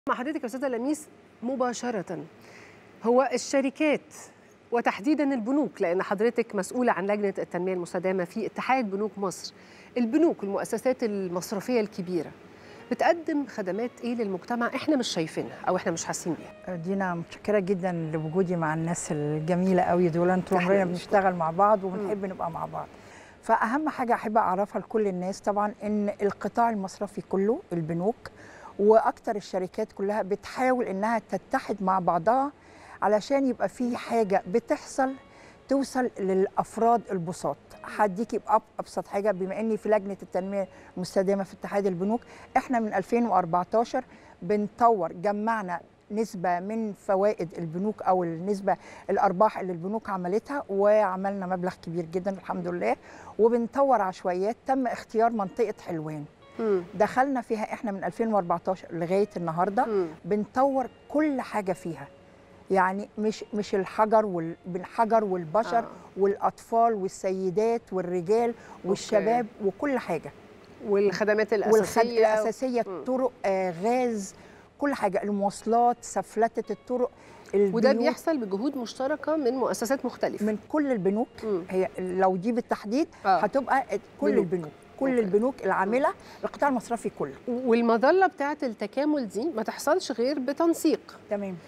مع حضرتك يا استاذه لميس مباشره هو الشركات وتحديدا البنوك لان حضرتك مسؤوله عن لجنه التنميه المستدامه في اتحاد بنوك مصر البنوك والمؤسسات المصرفيه الكبيره بتقدم خدمات ايه للمجتمع احنا مش شايفينها او احنا مش حاسين بيها دينا متشكره جدا لوجودي مع الناس الجميله قوي دول انتوا إحنا عمرنا اللي بنشتغل مع بعض وبنحب نبقى مع بعض فاهم حاجه احب اعرفها لكل الناس طبعا ان القطاع المصرفي كله البنوك واكتر الشركات كلها بتحاول انها تتحد مع بعضها علشان يبقى في حاجه بتحصل توصل للافراد البساط هديكي بأب- ابسط حاجه بما اني في لجنه التنميه المستدامه في اتحاد البنوك احنا من 2014 بنطور جمعنا نسبه من فوائد البنوك او النسبه الارباح اللي البنوك عملتها وعملنا مبلغ كبير جدا الحمد لله وبنطور عشوائيات تم اختيار منطقه حلوان مم. دخلنا فيها احنا من 2014 لغايه النهارده مم. بنطور كل حاجه فيها يعني مش مش الحجر وال- بالحجر والبشر آه. آه. والاطفال والسيدات والرجال والشباب وكل حاجه والخدمات والخد... الاساسيه الاساسيه مم. طرق آه غاز كل حاجه المواصلات سفلته الطرق وده البيوت بيحصل بجهود مشتركه من مؤسسات مختلفه من كل البنوك مم. هي لو دي بالتحديد آه. هتبقى كل بنوك. البنوك كل أوكي. البنوك العامله القطاع المصرفي كله والمظله بتاعه التكامل دي ما تحصلش غير بتنسيق تمام